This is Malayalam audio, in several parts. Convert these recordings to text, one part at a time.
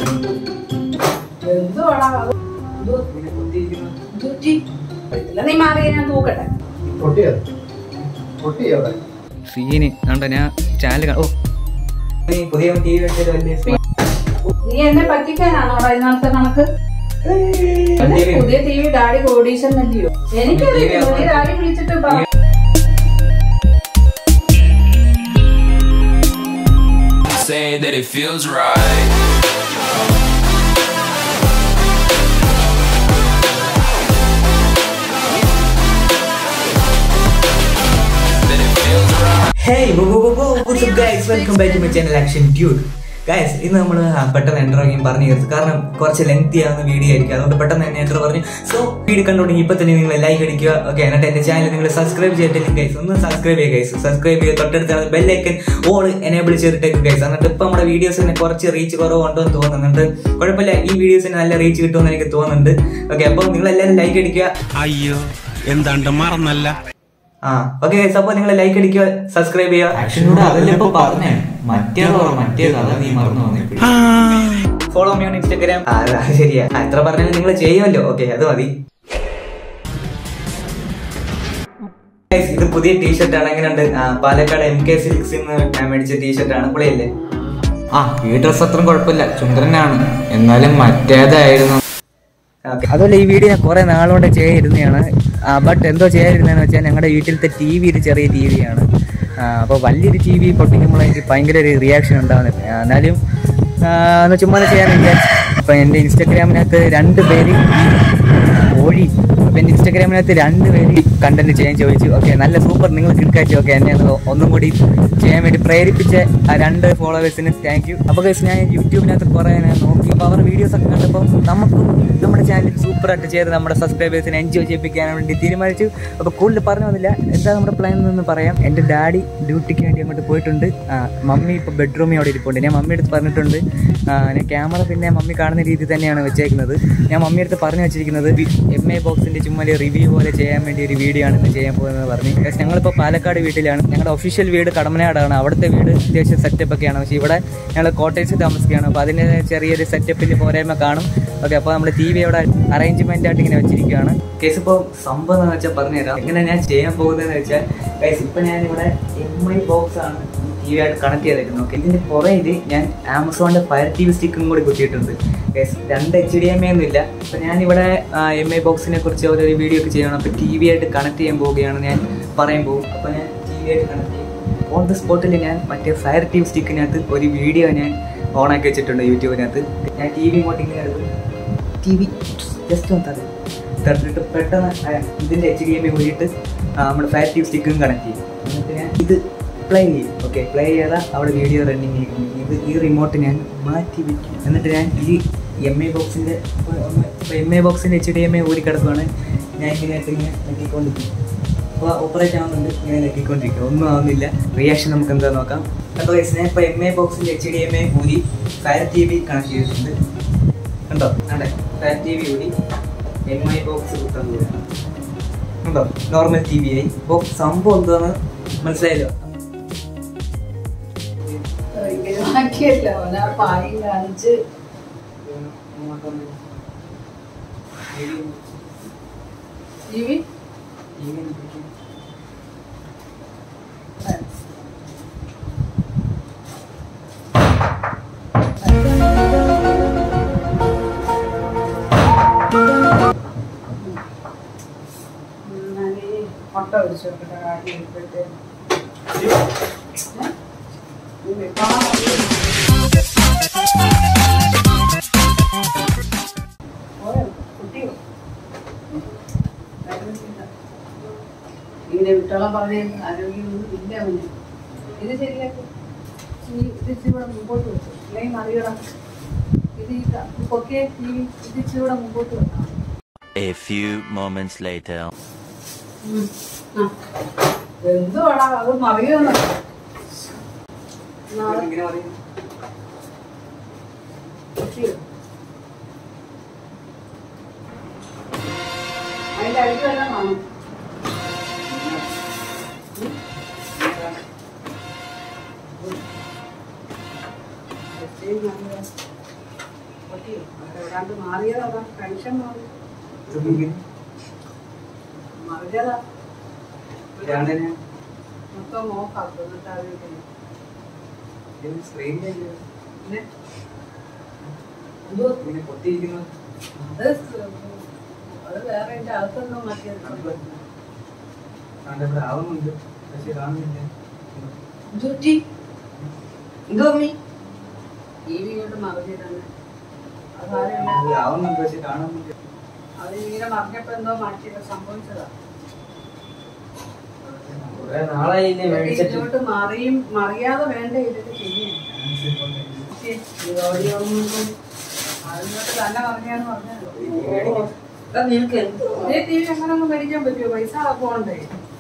എന്തുവാടാ അത്? എന്തോ ഇത് പറ്റി? പറ്റില്ല. നീ മാറി ഞാൻ തൂക്കട്ടെ പൊട്ടിയോ പൊട്ടിയോ അവിടെ സീന് കണ്ടോ ഞാൻ ചാനൽ ഓ നീ പുതിയ ടി വി വെച്ചിട്ട് വലിയ നീ എന്നെ പറ്റിക്കാനാണോ ഇന്നത്തെ കണക്ക് TV. പുതിയ ടി വി ഡാഡി കോടീഷൻ അല്ലയോ എനിക്കറിയില്ല നീ ഡാഡി വിളിച്ചിട്ട് പറ Say that it feels right. That it feels right. Hey guys welcome back to my channel action dude guys ഇന്ന് നമ്മൾ പെട്ടെന്ന് എൻ്റർ ആക്കിയും പറഞ്ഞു തീർത്തു കാരണം കുറച്ച് ലെങ്തി ആവുന്ന വീഡിയോ ആയിരിക്കും അതുകൊണ്ട് പെട്ടെന്ന് തന്നെ എൻ്റർ പറഞ്ഞു സോ വീഡിയോ കണ്ടുകൊണ്ടെങ്കിൽ ഇപ്പൊ തന്നെ നിങ്ങൾ ലൈക്ക് അടിക്കുക ഓക്കെ എന്നിട്ട് എന്റെ ചാനൽ നിങ്ങൾ സബ്സ്ക്രൈബ് ചെയ്തിട്ടില്ലെങ്കിൽ ഗൈസ് ഒന്ന് സബ്സ്ക്രൈബ് ചെയ്യുക ഗൈസ് സബ്സ്ക്രൈബ് ചെയ്യുക തൊട്ടടുത്താണ് ബെല്ലൈക്കൻ ഓൾ എനേബിൾ ചെയ്തിട്ടേക്ക് ഗൈസ് എന്നിട്ട് ഇപ്പൊ നമ്മുടെ വീഡിയോസിന് കുറച്ച് റീച്ച് കുറവുണ്ടോ എന്ന് തോന്നുന്നുണ്ട് കുഴപ്പമില്ല ഈ വീഡിയോസിന് നല്ല റീച്ച് കിട്ടുമെന്ന് എനിക്ക് തോന്നുന്നുണ്ട് ഓക്കെ അപ്പോൾ നിങ്ങൾ എല്ലാവരും ലൈക്ക് അടിക്കുക അയ്യോ എന്താണ്ട് മറന്നല്ല ആ ഓക്കെ ഗൈസ് അപ്പോൾ നിങ്ങൾ ലൈക്ക് അടിക്കുക സബ്സ്ക്രൈബ് ചെയ്യുക ആക്ഷനോട് അതല്ലേ ഇപ്പൊ പറഞ്ഞേ മറ്റേത് പറ മറ്റേത് അതാ നീ മറന്നു വന്നേ ഫോളോ മീ ഓൺ ഇൻസ്റ്റാഗ്രാം ശരിയാ ആ, എത്ര പറഞ്ഞാലും നിങ്ങൾ ചെയ്യുമല്ലോ ഓക്കെ അത് മതി Guys, ഇത് പുതിയ ടീഷർട്ട് ആണ് എങ്ങനെയുണ്ട് ആ, പാലക്കാട് എം കെ സിൽക്സ് ഞാൻ മേടിച്ച ടീഷർട്ട് ആണ് പുള്ളിയല്ലേ ആ ഈ ഡ്രസ് അത്ര കുഴപ്പമില്ല ചുന്ദ്രനാണ് എന്നാലും മറ്റേതായിരുന്നു ഓക്കെ അതുപോലെ ഈ വീഡിയോ ഞാൻ കുറെ നാളുകൊണ്ട് ചെയ്യാതിരുന്നതാണ് ബട്ട് എന്തോ ചെയ്യാതിരുന്നതെന്ന് വെച്ചാൽ ഞങ്ങളുടെ വീട്ടിലത്തെ ടി വി ഒരു ചെറിയ ടി വി ആണ് അപ്പോൾ വലിയൊരു ടി വി പൊട്ടിക്കുമ്പോൾ എനിക്ക് ഭയങ്കര ഒരു റിയാക്ഷൻ ഉണ്ടാകുന്നത് എന്നാലും ആ, ഒന്ന് ചുമ്മാ ഒന്ന് ചെയ്യാൻ വിചാരിച്ചു അപ്പോൾ എൻ്റെ ഇൻസ്റ്റാഗ്രാമിനകത്ത് രണ്ട് പേര് ഈ കോഴി അപ്പോൾ എൻ്റെ ഇൻസ്റ്റാഗ്രാമിനകത്ത് രണ്ട് പേര് കണ്ടന്റ് ചെയ്യാൻ ചോദിച്ചു ഓക്കെ നല്ല സൂപ്പർ നിങ്ങൾ കിടക്കാച്ചു ഓക്കെ എന്നെ ഒന്ന് ഒന്നും കൂടി ചെയ്യാൻ വേണ്ടി പ്രേരിപ്പിച്ച ആ രണ്ട് ഫോളോവേഴ്സിന് താങ്ക് യു അപ്പോൾ guys, ഞാൻ യൂട്യൂബിനകത്ത് കുറേ ഞാൻ നോക്കി അപ്പോൾ അവരുടെ വീഡിയോസ് ഒക്കെ കണ്ടപ്പോൾ നമുക്കും നമ്മുടെ ചാനൽ സൂപ്പറായിട്ട് ചെയ്ത് നമ്മുടെ സബ്സ്ക്രൈബേഴ്സിനെ എൻജോയ് ചെയ്യിപ്പിക്കാൻ വേണ്ടി തീരുമാനിച്ചു അപ്പോൾ കൂടുതൽ പറഞ്ഞു വന്നില്ല എന്താ നമ്മുടെ പ്ലാൻ എന്ന് പറയാം എൻ്റെ ഡാഡി ഡ്യൂട്ടിക്ക് വേണ്ടി അങ്ങോട്ട് പോയിട്ടുണ്ട് ആ, മമ്മി ഇപ്പോൾ ബെഡ്റൂമിൽ അവിടെ ഇരിപ്പുണ്ട് ഞാൻ മമ്മിയുടെ അടുത്ത് പറഞ്ഞിട്ടുണ്ട് ആ, ഞാൻ ക്യാമറ പിന്നെ മമ്മി കാണുന്ന രീതി തന്നെയാണ് വെച്ചേക്കുന്നത് ഞാൻ മമ്മിയുടെ അടുത്ത് പറഞ്ഞു വെച്ചിരിക്കുന്നത് എം എ ബോക്സിൻ്റെ ചുമ്മാ റിവ്യൂ പോലെ ചെയ്യാൻ വേണ്ടി ഒരു വീഡിയോ ആണ് ഇന്ന് ചെയ്യാൻ പോകുന്നത് പറഞ്ഞു Guys, ഞങ്ങളിപ്പോൾ പാലക്കാട് വീട്ടിലാണ് ഞങ്ങളുടെ ഒഫീഷ്യൽ വീട് കടമനാടാണ് അവിടുത്തെ വീട് അത്യാവശ്യം സെറ്റപ്പ് ഒക്കെയാണ് പക്ഷേ ഇവിടെ ഞങ്ങൾ കോട്ടേഴ്സിൽ താമസിക്കുകയാണ് അപ്പോൾ അതിന് ചെറിയൊരു സെറ്റപ്പിൽ പോരായ്മ കാണും ഓക്കെ അപ്പോൾ നമ്മുടെ ടി വി അവിടെ അറേഞ്ച്മെന്റ് ആയിട്ട് ഇങ്ങനെ വെച്ചിരിക്കുകയാണ് കേസ് ഇപ്പോൾ സംഭവം എന്ന് വെച്ചാൽ പറഞ്ഞുതരാം എങ്ങനെ ഞാൻ ചെയ്യാൻ പോകുന്നതെന്ന് വെച്ചാൽ കേസ് ഇപ്പം ഞാനിവിടെ എം ഐ ബോക്സ് ആണ് ടി വി ആയിട്ട് കണക്ട് ചെയ്തേക്കുന്നത് ഓക്കെ ഇതിൻ്റെ പുറകിൽ ഞാൻ ആമസോണിൻ്റെ ഫയർ ടി വി സ്റ്റിക്കും കൂടി കുത്തിയിട്ടുണ്ട് കേസ് രണ്ട് എച്ച് ഡി എം എ ഒന്നും ഇല്ല അപ്പം ഞാനിവിടെ എം ഐ ബോക്സിനെ കുറിച്ച് ഓരോ വീഡിയോ ഒക്കെ ചെയ്യണം അപ്പോൾ ടി വി ആയിട്ട് കണക്ട് ചെയ്യാൻ പോവുകയാണ് ഞാൻ പറയാൻ പോകും അപ്പോൾ ഞാൻ ടി വി ആയിട്ട് കണക്ട് ചെയ്യും ഓൺ ദ സ്പോട്ടിൽ ഞാൻ മറ്റേ ഫയർ ടി വി സ്റ്റിക്കിനകത്ത് ഒരു വീഡിയോ ഞാൻ ഓണാക്കി വെച്ചിട്ടുണ്ട് യൂട്യൂബിനകത്ത് ഞാൻ ടി വി ഇങ്ങോട്ട് ഇങ്ങനെ എടുത്ത് ടി വി ജസ്റ്റ് ഒന്ന് തരും തട്ടിട്ട് പെട്ടെന്ന് ആ ഇതിൻ്റെ എച്ച് ഡി എം എ ഊരിയിട്ട് നമ്മുടെ ഫയർ ടി വി സ്റ്റിക്കും കണക്ട് ചെയ്യും എന്നിട്ട് ഞാൻ ഇത് പ്ലേ ചെയ്യും ഓക്കെ പ്ലേ ചെയ്താൽ അവിടെ വീഡിയോ റണ്ണിങ് ചെയ്യും ഇത് ഈ റിമോട്ട് ഞാൻ മാറ്റി വയ്ക്കും എന്നിട്ട് ഞാൻ ഈ എം എ ബോക്സിൻ്റെ ഇപ്പോൾ എം എ ബോക്സിൻ്റെ എച്ച് ഡി എം എ ഊരി കിടക്കുവാണ് ഞാൻ ഇങ്ങനെയായിട്ട് ഇങ്ങനെ നെക്കിക്കൊണ്ടിരിക്കും അപ്പോൾ ഓപ്പറേറ്റ് ആവുന്നുണ്ട് ഇങ്ങനെ നെക്കിക്കൊണ്ടിരിക്കും ഒന്നും ആവുന്നില്ല റിയാക്ഷൻ നമുക്ക് എന്താ നോക്കാം കണ്ടോ guys, ഞാൻ ഇപ്പോൾ എം എ ബോക്സിൻ്റെ എച്ച് ഡി എം എ ഊരി ഫയർ ടി വി കണക്ട് ചെയ്തിട്ടുണ്ട് കണ്ടോ അതെ ഫയർ ടി വി ഊരി എം ഐ ബോക്സ് കുത്താൻ പോവുകയാണ് കണ്ടോ നോർമൽ ടി വി ആയി ഇപ്പോൾ സംഭവം എന്താന്ന് മനസ്സിലായല്ലോ ആക്കിയല്ല ഓനാ പായും കാണിച്ച് ടി വി മുട്ട ഒഴിച്ചു നോക്കട്ടെ കാര്യം ഇപ്പോഴത്തേന് ഇങ്ങനെ വിട്ടോളം പറഞ്ഞ ആരോഗ്യമൊന്നും ഇല്ല അവന് ഇത് ശരിയാക്കും ഈ ഇത് ഇച്ചിരി കൂടെ മുമ്പോട്ട് വെച്ചു അല്ലെങ്കിൽ മറികടം ഇത് ഈ ക- പൊക്കിയ ടി വി ഇത് ഇച്ചിരി കൂടെ മുമ്പോട്ട് വെക്കണം A few moments later. ഉം. ആ. എന്തുവാടാ അത് മറിയുമെന്ന് നാളെ ഇങ്ങനെ പറയും പൊക്കിയോ? അതിന്റെ അടിക്ക് വല്ലതും കാണും പറ്റിയോ അവിടെ എവിടാണ്ട് മാറിയതാ ടെൻഷൻ മാറി മറിഞ്ഞതാ മൊത്തം ഓഫാക്കും എന്നിട്ട് അത് പിന്നെ പൊട്ടിയിരിക്കുന്നത് അത് സ് അത് വേറെ എൻ്റെ അകത്തൊന്നും മാറ്റിയത് ഇവിടെ ആവുന്നുണ്ട് പക്ഷെ കാണുന്നില്ല ടി വി കൊണ്ട് മറിഞ്ഞിട്ടാണ് അത് സാരമില്ല ഇത് ആവുന്നുണ്ട് പക്ഷെ കാണുന്നില്ല അത് ഇങ്ങനെ മറിഞ്ഞപ്പോ എന്തോ മാറ്റിയത് സംഭവിച്ചതാ കുറെ നാളായില്ലേ മേടിച്ചിട്ട് ഇതിലോട്ട് മറിയും മറിയാതെ വേണ്ട ഇതൊക്കെ ചെയ്യാൻ അതിനോട്ട് തന്നെ പറഞ്ഞാന്ന് പറഞ്ഞല്ലോ നിനക്ക് ഇതേ ടി വി അങ്ങനെ ഒന്നും മേടിക്കാൻ പറ്റുമോ പൈസ പോകണ്ടേ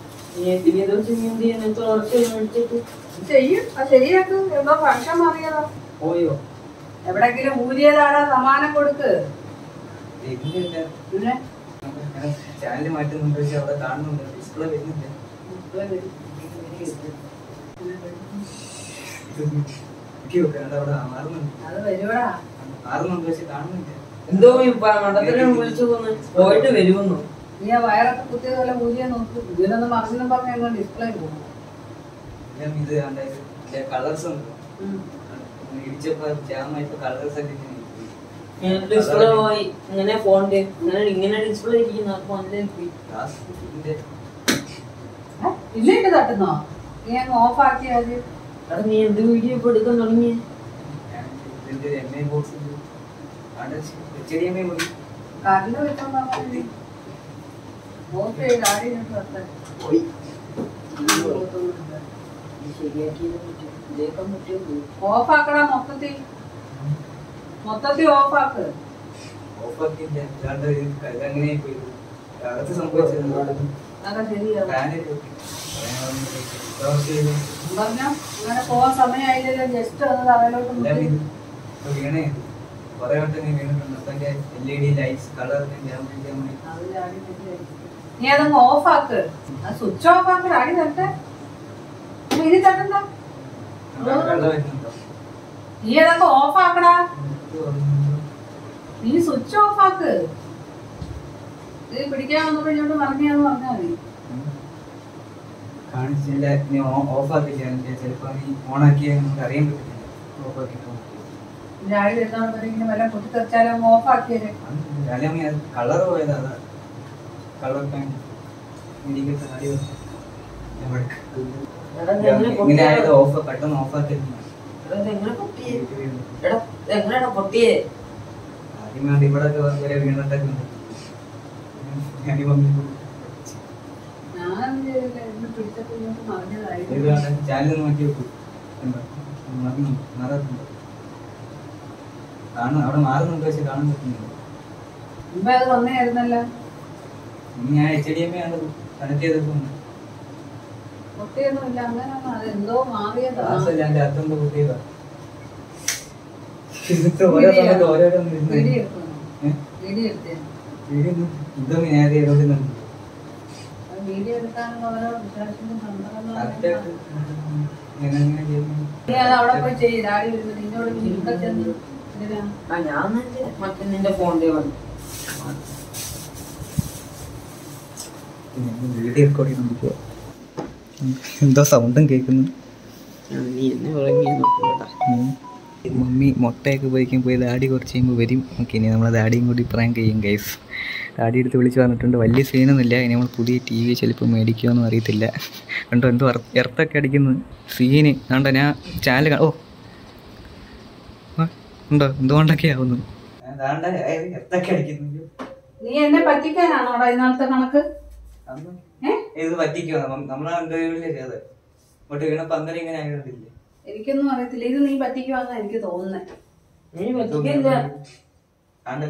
ചെയ്യും അത് ശരിയാക്കും എന്തോ പക്ഷം മാറിയതാ പോയോ എവിടെങ്കിലും ഊരിയതാടാ സമാനം കൊടുക്ക് ഇല്ല പിന്നെ ചാനൽ മാറ്റുന്നുണ്ട് പക്ഷെ അവിടെ കാണുന്നുണ്ട് ഡിസ്പ്ലേ വരുന്നില്ല എനിക്ക് വെക്കാണ്ട് അവിടെ മാറുന്നുണ്ട് അത് വരുവാടാ മാറുന്നുണ്ട് പക്ഷെ കാണുന്നില്ല എന്തോ മണ്ടത്തിനെ വിളിച്ചു പോന്ന് പോയിട്ട് വരുമെന്നു നീ ആ വയറൊക്കെ കുത്തിയത് പോലെ ഊരിയെ നോക്ക് ഇതിനൊന്നും മറിഞ്ഞെന്നും പറഞ്ഞ എങ്ങനെ ഡിസ്പ്ലേ പോകും എല്ലാം ഇത് കളേഴ്സ് ഉണ്ട് ഇടിച്ചപ്പോ ജാമായപ്പോ കളേഴ്സ് ഒക്കെ ഇങ്ങനെ ഇരിക്കും. ഡിസ്പ്ലേ പോയി ഇങ്ങനെ ഫോണിന്റെ ഇങ്ങനെ ഇങ്ങനെ ഡിസ്പ്ലേ ഇരിക്കുന്ന ഫോണിലേക്ക് പോയി Glass ഇതിന്റെ പിന്നെ ഇട്ട് തട്ടുന്നോ നീ അങ്ങ് ഓഫ് ആക്കിയാല് എടാ നീ എന്ത് വീഡിയോ ഇപ്പൊ എടുക്കാൻ തുടങ്ങിയേ ഞാൻ ഇതിന്റെ എം ഐ ബോക്സ് അവിടെ എച്ച് ഡി എം ഐ മതി കറണ്ട് വെച്ചോണ്ടാ ഓഫ് ചെയ്ത് ആടി ഇങ്ങോട്ട് തട്ടാൻ പോയി ഓഫ് ആക്കടാ മൊത്തത്തിൽ മൊത്തത്തിൽ ഓഫ് ആക്ക് ഓഫാക്കില്ല അല്ലാണ്ട് അങ്ങനെ പോയി അകത്ത് സംഭവിച്ചത് അതൊക്കെ ശരിയാവും ഫാനിൽ പറഞ്ഞോ അങ്ങനെ പോവാൻ സമയമായില്ലല്ലോ ജസ്റ്റ് ഒന്ന് തറയിലോട്ട് എല്ലാം മുട്ടി. ഇത് ഇപ്പൊ വീണേ കുറെ വട്ടം നീ വീണിട്ടുണ്ട് അപ്പൊ എന്റെ L E D lights colour ഞാൻ വേണ്ടി അത് ചാടി തെറ്റിയായിരിക്കും. നീ അതങ്ങ് ഓഫ് ആക്ക് അത് സ്വിച്ച് ഓഫ് ആക്ക് അടി തട്ടെ അപ്പൊ ഇനി തട്ടണ്ട വെള്ളം വരുന്നുണ്ടോ നീ അതൊക്കെ ഓഫ് ആക്കടാ നീ സ്വിച്ച് ഓഫ് ആക്ക് ഇത് പിടിക്കാൻ വന്നപ്പോ ഇങ്ങോട്ട് മറിഞ്ഞാന്ന് പറഞ്ഞാൽ മതി കാണിച്ചില്ല നീ ഓഫ് ആക്കില്ല എനിക്ക് ചിലപ്പോ നീ ഓൺ ആക്കിയാൽ നമുക്ക് അറിയാൻ പറ്റില്ല ഓഫ് ആക്കിട്ടോ പിന്നെ ആടി വരുന്നവരെ ഇങ്ങനെ വല്ല പൊട്ടിത്തെറിച്ചാലും അങ്ങ് ഓഫ് ആക്കിയത് അല്ലെങ്കിൽ അത് കളർ പോയതാ അതാ കളർ പാൻറ് ഇടിക്കത്തെ ആടി എടാ ഇത് എങ്ങനെ ഇങ്ങനെ പൊട്ടിയേ ആയത് ഓഫ് പെട്ടെന്ന് ഓഫ് ആക്കി എടാ ഇത് എങ്ങനെ പൊട്ടിയേ എടാ ഇത് എങ്ങനെയാടാ പൊട്ടിയേ ആദ്യം വേണ്ട ഇവിടെ വരെ വീണിട്ടൊക്കെ ഉണ്ട് ഞാൻ ഈ മമ്മി ഞാനൊന്നും ചെയ്തില്ല ഇന്ന് പിടിച്ചപ്പോ ഇങ്ങോട്ട് മറിഞ്ഞതായിരുന്നു ചാനൽ മാറ്റി വെക്കൂ എന്താ മറന്നു മാറാത്തുണ്ട് കാണും അവിടെ മാറുന്നുണ്ട് പക്ഷെ കാണാൻ പറ്റുന്നില്ല മുമ്പേ അത് വന്നേയായിരുന്നല്ലോ ഇനി ഞാൻ എച്ച് ഡി എം ആണ് കണക്ട് ചെയ്തപ്പോൾ പൊട്ടിയൊന്നുമില്ല അങ്ങനെയൊന്നും അത് എന്തോ മാറിയതാ ക്ലാസ്സല്ല എൻ്റെ അർത്ഥം കുട്ടിയതാ ഇതിപ്പോ ഓരോ സമയത്ത് ഓരോരോ വീഡിയോ എടുക്കുന്നു വീഡിയോ എടുത്തേ ഇതൊന്നും ഞാൻ ചെയ്തോണ്ടിരുന്നുണ്ട് അത് വീഡിയോ എടുക്കാനുള്ള ഓരോ വിശേഷങ്ങളും കറക്റ്റായിട്ട് സന്ദർഭങ്ങളും ഞാൻ അങ്ങനെ ചെയ്യുന്നു നീ അത് അവിടെ പോയി ചെയ്ത് ഡാഡി വരുന്നത് നിന്നോട് ഇവിടെ ചെന്ന് എന്തിനാ ആ ഞാൻ നിന്റെ മറ്റേ നിന്റെ ഫോണിന്റെ വന്നു വീഡിയോ റെക്കോർഡ് ചെയ്തോണ്ടിരിക്കുക എന്തോ സൗണ്ടും കേൾക്കുന്നു നീ എന്നെ ഉറങ്ങിയ നോക്കട്ടാ ഉം. മമ്മി മുട്ടയൊക്കെ പൊരിക്കാൻ പോയി ദാടി കുറച്ച് കഴിയുമ്പോൾ വരും ഓക്കെ ഇനി നമ്മൾ ദാടിയും കൂടി പ്രാങ്ക് ചെയ്യും ഗൈസ് ദാടി എടുത്ത് വിളിച്ച് പറഞ്ഞിട്ടുണ്ട് വലിയ സീനൊന്നുമില്ല ഇനി നമ്മൾ പുതിയ ടി വി ചിലപ്പോൾ മേടിക്കുമെന്നും അറിയത്തില്ല കണ്ടോ എന്തോ എർത്തൊക്കെ അടിക്കുന്നു സീന് കണ്ടോ ഞാൻ ചാനൽ ഓ ആ, ഉണ്ടോ എന്തുകൊണ്ടൊക്കെ ആവുന്നു എർത്തൊക്കെ അടിക്കുന്നു നീ എന്നെ പറ്റിക്കാനാണോ അവിടെ ഇന്നലത്തെ കണക്ക് ഏ ഇത് പറ്റിക്കോ നമ്മളെ രണ്ടുപേരില്ലേ ചെയ്തത് ഇങ്ങോട്ട് വീണപ്പോ അന്നേരം ഇങ്ങനെ ആയിരുന്നില്ലേ എനിക്കൊന്നും അറിയത്തില്ല ഇത് നീ പറ്റിക്കുവാന്നാ എനിക്ക് തോന്നുന്നത് നീ പറ്റിക്കില്ല ആണ്ട്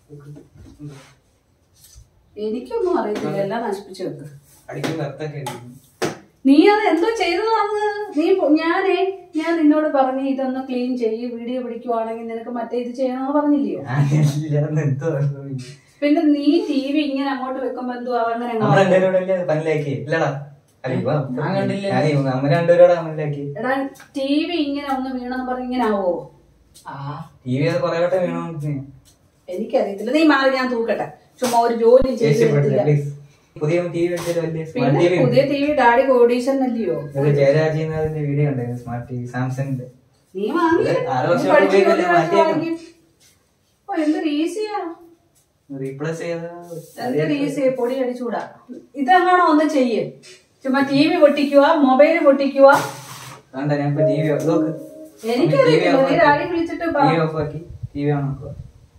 എനിക്കൊന്നും അറിയത്തില്ല എല്ലാം നശിപ്പിച്ചു വെക്ക് അടിക്കുമ്പോ എർത്തൊക്കെ അടിക്കുന്നു നീ അത് എന്തോ ചെയ്തതാന്ന് നീ പൊ- ഞാനേ ഞാൻ നിന്നോട് പറഞ്ഞു ഇതൊന്ന് ക്ലീൻ ചെയ്യ് വീഡിയോ പിടിക്കുവാണെങ്കിൽ നിനക്ക് മറ്റേ ഇത് ചെയ്യണമെന്ന് പറഞ്ഞില്ലയോ ഞാനില്ലാന്ന് എന്തോ പറഞ്ഞു. പിന്നെ നീ ടി വി ഇങ്ങനെ അങ്ങോട്ട് വെക്കുമ്പോ എന്തോ അങ്ങനെ അങ്ങ് നമ്മൾ രണ്ടുപേരോടല്ലേ പനിലാക്കി ഇല്ലടാ അല്ല ഇവ ഞാൻ കണ്ടില്ല. ഞാനേ നമ്മ രണ്ടുപേരോടെ പനിലാക്കി എടാ ടി വി ഇങ്ങനെ ഒന്ന് വീണെന്ന് പറഞ്ഞ് ഇങ്ങനെ ആവോ ആ ടി വി അത് കുറെ വട്ടം വീണോ എനിക്കറിയത്തില്ല നീ മാറി ഞാൻ തൂക്കട്ടെ ചുമ്മാ ഒരു ജോലി ചെയ്ത് തരത്തില്ല. പ്ലീസ് പുതിയ ടി വി വെച്ചിട്ട് വലിയ സ്മാർട്ട് പിന്നെ ടി വി പുതിയ ടി വി ഡാഡി കോടീഷൻ അല്ലയോ ഇത് ജയരാജിന്റെ വീഡിയോ ഉണ്ടായിരുന്നു സ്മാർട്ട് ടി വി സാംസങ്ങിന്റെ നീ വാങ്ങി ഇത് ആറ് നീ വർഷം പഠിച്ച് ഉപയോഗിക്കല്ലേ, ഒരു പ്രാവശ്യം മാറ്റിയേക്കണം. വാങ്ങി. ഓ എന്തൊരു ഈസിയാ റീപ്ലേസ് ചെയ്ത എന്തൊരു ഈസി പൊടി അടിച്ചുകൂടാ ഇതെങ്ങാണോ ഒന്ന് ചെയ്യ് ചുമ്മാ ടി വി പൊട്ടിക്കുക മൊബൈൽ പൊട്ടിക്കുക വേണ്ട ഞാൻ ഇപ്പൊ ടി വി നോക്ക് എനിക്കറിയത്തില്ല നീ ഡാഡി വിളിച്ചിട്ട് ടി പറ വി ഓഫ് ആക്കി ടി വി ഓൺ ആക്കുക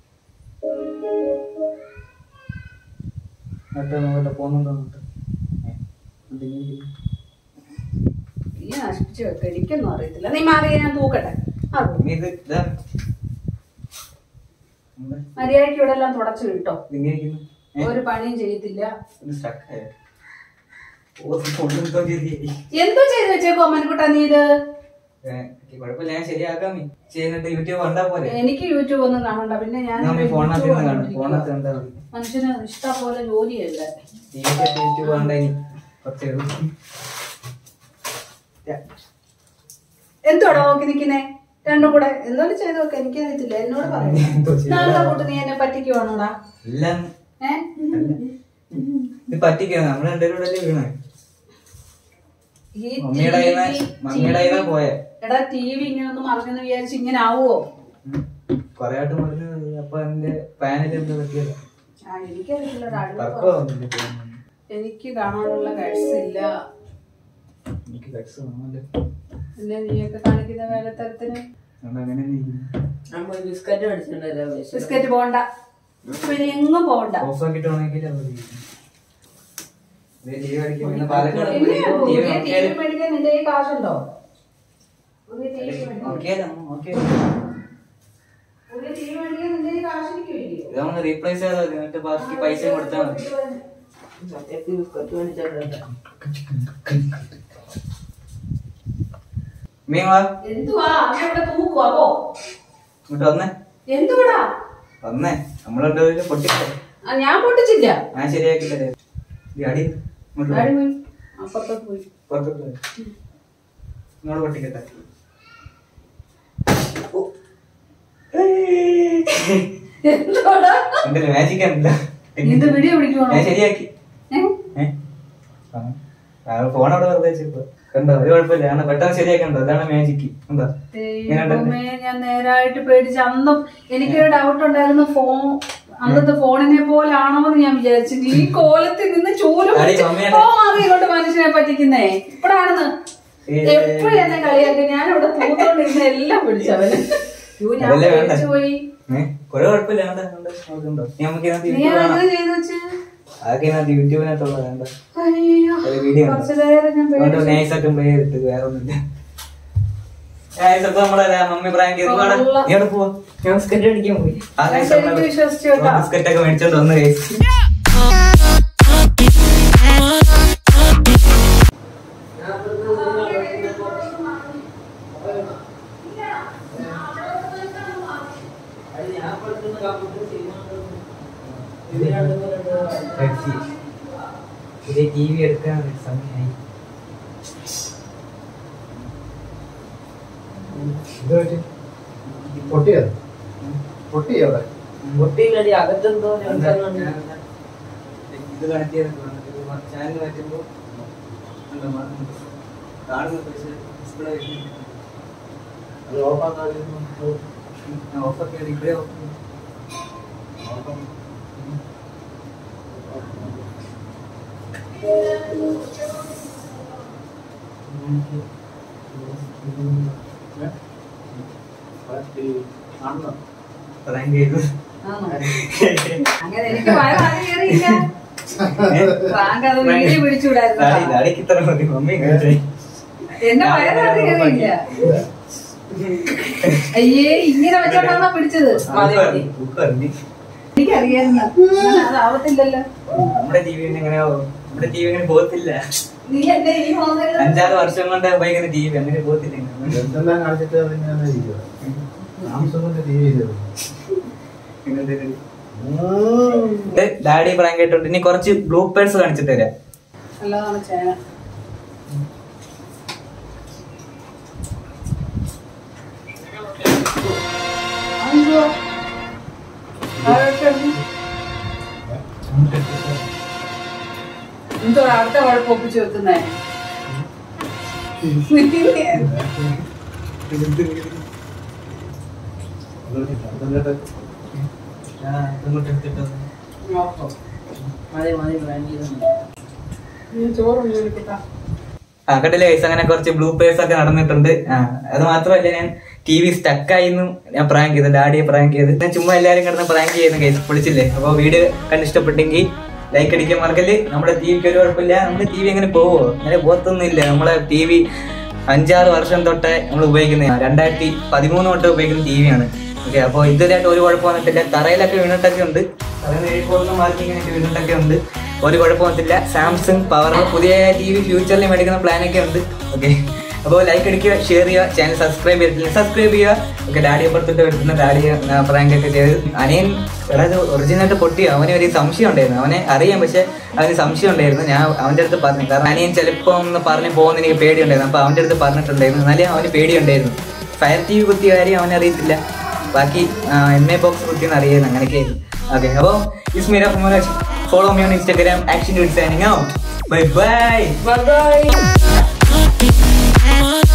എന്നിട്ട് നോക്കട്ടെ പോകുന്നുണ്ടോ നോക്കട്ടെ ഏ, എന്തെങ്കിലും നീ നശിപ്പിച്ച് വെക്ക എനിക്കൊന്നും അറിയത്തില്ല നീ മാറി ഞാൻ തൂക്കട്ടെ ആ ഇനി ഇത് ഇതാ എന്താ മര്യാദയ്ക്ക് ഇവിടെ എല്ലാം തുടച്ചു കിട്ടോ ഇതിങ്ങനെ ഇരിക്കുന്നു? ഏ, ഒരു പണിയും ചെയ്യത്തില്ല ഇത് stuck ആയോ? ഓ, ഇത് കൊണ്ടെന്തോ ചെയ്തി. എന്തോ ചെയ്ത് വെച്ചേക്കോ അമ്മൻകുട്ടാ നീ ഇത് ഏ, കുഴപ്പമില്ല ഞാൻ ശരിയാക്കാം നീ. ചെയ്യുന്നിട്ട് യൂട്യൂബ് കണ്ടാ പോലെ എനിക്ക് യൂട്യൂബ് ഒന്നും കാണണ്ട പിന്നെ ഞാൻ നമ്മ ഫോണിനകത്ത് യൂട്യൂബ് നിന്ന് കാണും കണ്ടിരിക്കുവാ. ഫോണിനകത്ത് കണ്ടാ മതി മനുഷ്യന് ഇഷ്ടം പോലെ ജോലിയല്ല ടിവിക്കകത്ത് യൂട്യൂബ് കണ്ടാ ഇനി കുറച്ച് എഴുതും. യാ. എന്തോടാ നോക്കി നിക്കുന്നേ രണ്ടും കൂടെ എന്തോലും ചെയ്ത് നോക്ക എനിക്കറിയത്തില്ല എന്നോട് പറയണം എന്തോ ചെയ്തതാ? നാളെ കൂട്ട് നീ എന്നെ പറ്റിക്കുവാണോടാ എല്ലാം ഏ ഇത് പറ്റിക്കണം നമ്മൾ രണ്ടുപേരും കൂടെ അല്ലേ വീണേ ഈ മമ്മിയുടെ TV കയ്യിന്ന് മമ്മിയുടെ കയ്യിന്നാ പോയെ. എടാ ടി വി ഇങ്ങനെ ഒന്ന് മറിഞ്ഞെന്ന് വിചാരിച്ച് ഇങ്ങനെ ആവുമോ കൊറേ ആയിട്ട് പറഞ്ഞു അപ്പൊ എന്റെ പാനൽ എന്താ പറ്റിയത് ആ എനിക്കറിയില്ല ഡാഡി തർക്കോ എനിക്ക് കാണാനുള്ള കഴിസ് ഇല്ല എനിക്ക് കട്സ് കാണാമല്ലോ പിന്നെ നീയൊക്കെ കാണിക്കുന്ന വേലത്തരത്തിന് അതുകൊണ്ട് അങ്ങനെ തന്നെ ഇരിക്കുന്നു. ബിസ്ക്കറ്റ് മേടിച്ചിട്ടുണ്ടല്ലോ ബിസ്ക്കറ്റ് പോണ്ട പിന്നെ എങ്ങും പോണ്ട ഓഫ് ആക്കിയിട്ട് ഉണക്കിയിട്ട് അത് മതി. ഇത് ടി വി അടിക്കും പിന്നെ പാലക്കാട് പിന്നെ പോയി ടി വി പുതിയ ടി വി നോക്കിയാലും മേടിക്കാൻ നിന്റെ കയ്യിൽ കാശുണ്ടോ പുതിയ ടി വി മേടിക്കാൻ നോക്കിയാലും നോക്കിയാലും പുതിയ ടി വി മേടിക്കാൻ നിന്റെ കയ്യിൽ കാശിരിക്കില്ലയോ ഇത് നമ്മൾ റീപ്ലേസ് ചെയ്താൽ മതി എന്നിട്ട് ബാക്കി പൈസ കൊടുത്താൽ മതി സത്യത്തിൽ ബിസ്ക്കറ്റ് മേടിച്ചിട്ടുണ്ട് മീൻ വാ എന്തുവാ അങ്ങനെ ഇവിടെ തൂക്കുവാ പോ ഇങ്ങോട്ട് വന്നേ എന്തുവാടാ വന്നേ നമ്മളുണ്ട് പൊട്ടിക്കോ ആ, ഞാൻ പൊട്ടിച്ചില്ല ഞാൻ ശരിയാക്കി തരാം ഈ അടി ഇങ്ങോട്ട് വാ. ഡാഡി പോയി അപ്പുറത്തോട്ട് പോയി പുറത്തോട്ട് വാ. ഇങ്ങോട്ട് പൊട്ടിക്കട്ടെ എന്തുവാടാ എന്റെ മാജിക് അല്ല ഇത് വീഡിയോ പിടിക്കുവാണോ ഞാൻ ശരിയാക്കി ഏ? ഫോൺ അവിടെ വെറുതെ വെച്ചിപ്പോ കണ്ടോ ഒരു കുഴപ്പമില്ല കാരണം പെട്ടെന്ന് ശരിയാക്കണ്ടോ അതാണ് മാജിക്ക് എന്താ ഇങ്ങനെയുണ്ട്. ദൈവമേ ഞാൻ നേരായിട്ട് പേടിച്ച് അന്നും എനിക്കൊരു ഡൗട്ട് ഉണ്ടായിരുന്നു ഫോൺ അന്നത്തെ ഫോണിനെ പോലെ ആണോന്ന് ഞാൻ വിചാരിച്ചു ഈ കോലത്തിൽ നിന്ന് ചൂലും അടി, പിടിച്ച് മമ്മിയുടെ- ഓ മാറി കൊണ്ട് മനുഷ്യനെ പറ്റിക്കുന്നേ ഇപ്പഴാണെന്ന് ഏ. എപ്പോഴും എന്നെ കളിയാക്കി ഞാൻ ഇവിടെ തൂത്തോണ്ടിരുന്ന എല്ലാം പിടിച്ചവന് യ്യോ, ഞാൻ അതല്ലേ വേണ്ടേ? പേടിച്ചു പോയി ഏഹ് ഒരു കുഴപ്പമില്ല വേണ്ട വേണ്ട നോക്കണ്ടോ നീ നമുക്ക് ഇതിനകത്ത് നീ യൂട്യൂബ് അതെങ്ങനെ കാണാം ചെയ്തു വെച്ച് അതൊക്കെ ഇതിനകത്ത് യൂട്യൂബിനകത്തുള്ള വേണ്ട അയ്യോ ഒരു വീഡിയോ ഉണ്ട്. കുറച്ചു നേരം ഞാൻ അതുകൊണ്ട് പേടിച്ചു നൈസായിട്ട് പ്ലേ ചെയ്തിട്ട് വേറെ ഒന്നുമില്ല Guys, അപ്പൊ നമ്മളെ ദാ മമ്മി പ്രാങ്ക് ചെയ്ത് പോവാടാ. കൊള്ളാം. നീ എവിടെ പോവാ ഞാൻ ബിസ്ക്കറ്റ് മേടിക്കാൻ പോയി ആ ഞാൻ guys, ശരിക്കും നമ്മള് വിശ്വസിച്ചു കേട്ടോ. ബിസ്ക്കറ്റ് ഒക്കെ മേടിച്ചോണ്ട് വന്നു ഗൈസ് പുതിയ ടി വി എടുക്കാൻ സമയമായി ഇത് പറ്റി? പൊട്ടിയത് പൊട്ടിയോ അവിടെ പൊട്ടിയില്ലടി അകത്തെന്തോ ഇത് കണക്ട് ചെയ്തിട്ട് ചാനൽ മാറ്റുമ്പോ എന്താ മാറുന്നത്? കാണുന്നുണ്ട് പക്ഷേ ഡിസ്പ്ലേ അത് ഓഫാക്കാതെ ഓഫൊക്കെ ഇപ്പഴേ ഓഫ് ചെയ്തു. കാണുന്നോ പ്രാങ്ക് ചെയ്തു ആണോ? അങ്ങനെ എനിക്ക് വയറാദ്യം കയറിയില്ല പ്രാങ്ക് അത് വീഡിയോ പിടിച്ചുവിടായിരുന്നു ഡാഡി ഡാഡിക്ക് ഇത്ര മതി മമ്മി കഴിച്ചേ എന്റെ വയറാദ്യം കയറിയില്ല അയ്യേ ഇങ്ങനെ വെച്ചോണ്ടാ പിടിച്ചത് മതി മതി എനിക്കറിയായിരുന്നു അങ്ങനെ അതാവത്തില്ലല്ലോ നമ്മുടെ ടി വി എങ്ങനെയാവും നമ്മുടെ ടി വി അങ്ങനെ പോകത്തില്ല നീ എന്റെ ഈ മോന്നല്ല അഞ്ചാറ് വർഷം കൊണ്ട് ഭയങ്കര ടി വി അങ്ങനെ പോകത്തില്ല ഇങ്ങനെ. എന്തെല്ലാം കാണിച്ചിട്ട് അതിങ്ങനെ ഇരിക്കുന്നത് സാംസങ്ങിന്റെ ടി വി ചെയ്തത് ഇങ്ങനത്തെ ഒരു- ഇത് ഡാഡി പ്രാങ്ക് ആയിട്ടുണ്ട് ഇനി കുറച്ച് ബ്ലൂ പേഴ്സ് കാണിച്ചിട്ട് തരാം നല്ലതാണ് ചേന എന്തുവാ ആരൊക്കെ ഉണ്ട്? എന്തോ അടുത്ത കുഴപ്പം ഒപ്പിച്ച് വെക്കുന്നേ നോക്കോ മതി മതി വേണ്ടിയിരുന്നു നീ ചോറ് മേടിക്കട്ടാ ആ കണ്ടില്ലേ guys, അങ്ങനെ കുറച്ച് ബ്ലൂ പേഴ്സ് ഒക്കെ നടന്നിട്ടുണ്ട് ആ, അത് മാത്രമല്ല ഞാൻ ടി വി സ്റ്റക്കായിരുന്നു ഞാൻ പ്രാങ്ക് ചെയ്ത് ഡാഡിയെ പ്രാങ്ക് ചെയ്ത് ഞാൻ ചുമ്മാ എല്ലാരും കിടന്ന് പ്രാങ്ക് ചെയ്യുന്ന കേസ് പൊളിച്ചില്ലേ അപ്പൊ വീഡിയോ കണ്ടിഷ്ടപ്പെട്ടെങ്കിൽ ലൈക്ക് അടിക്കാൻ മറക്കല് നമ്മുടെ ടി വിക്ക് ഒരു കുഴപ്പമില്ല നമ്മുടെ ടി വി അങ്ങനെ പോവോ അങ്ങനെ പോത്തൊന്നുമില്ല നമ്മളെ ടി വി അഞ്ചാറ് വർഷം തൊട്ടേ നമ്മൾ ഉപയോഗിക്കുന്ന രണ്ടായിരത്തി പതിമൂന്ന് തൊട്ട് ഉപയോഗിക്കുന്ന ടി വിയാണ് ഓക്കെ അപ്പോൾ ഇതുവരെയായിട്ട് ഒരു കുഴപ്പം വന്നിട്ടില്ല തറയിലൊക്കെ വീണിട്ടൊക്കെ ഉണ്ട് തറയിൽ നിന്ന് പോകുന്ന മാർക്കിങ്ങിനൊക്കെ വീണിട്ടൊക്കെ ഉണ്ട് ഒരു കുഴപ്പം വന്നിട്ടില്ല സാംസങ് പവർ പുതിയ ടി വി ഫ്യൂച്ചറിൽ മേടിക്കുന്ന പ്ലാനൊക്കെ ഉണ്ട് ഓക്കെ അപ്പോൾ ലൈക്ക് അടിക്കുക ഷെയർ ചെയ്യുക ചാനൽ സബ്സ്ക്രൈബ് ചെയ്തിട്ടില്ല സബ്സ്ക്രൈബ് ചെയ്യുക ഓക്കെ ഡാഡി അപ്പുറത്തിട്ട് വരുന്ന ഡാഡി പ്രാങ്ക് ഒക്കെ ചെയ്ത് അനിയൻ അതായത് ഒറിജിനലായിട്ട് പൊട്ടി അവന് ഒരു സംശയം ഉണ്ടായിരുന്നു അവനെ അറിയാം പക്ഷെ അവന് സംശയം ഉണ്ടായിരുന്നു ഞാൻ അവൻ്റെ അടുത്ത് പറഞ്ഞു കാരണം അനിയൻ ചിലപ്പോൾ ഒന്ന് പറഞ്ഞ് പോകുന്ന എനിക്ക് പേടിയുണ്ടായിരുന്നു അപ്പോൾ അവൻ്റെ അടുത്ത് പറഞ്ഞിട്ടുണ്ടായിരുന്നു എന്നാലും അവന് പേടിയുണ്ടായിരുന്നു ഫയർ ടി വി കുത്തിയ കാര്യം അവനെ അറിയത്തില്ല ബാക്കി എം എ ബോക്സ് കുത്തിയെന്ന് അറിയായിരുന്നു അങ്ങനെയൊക്കെയായിരുന്നു ഓക്കെ അപ്പോൾ is Meera follow me on Instagram action signing out bye bye bye bye my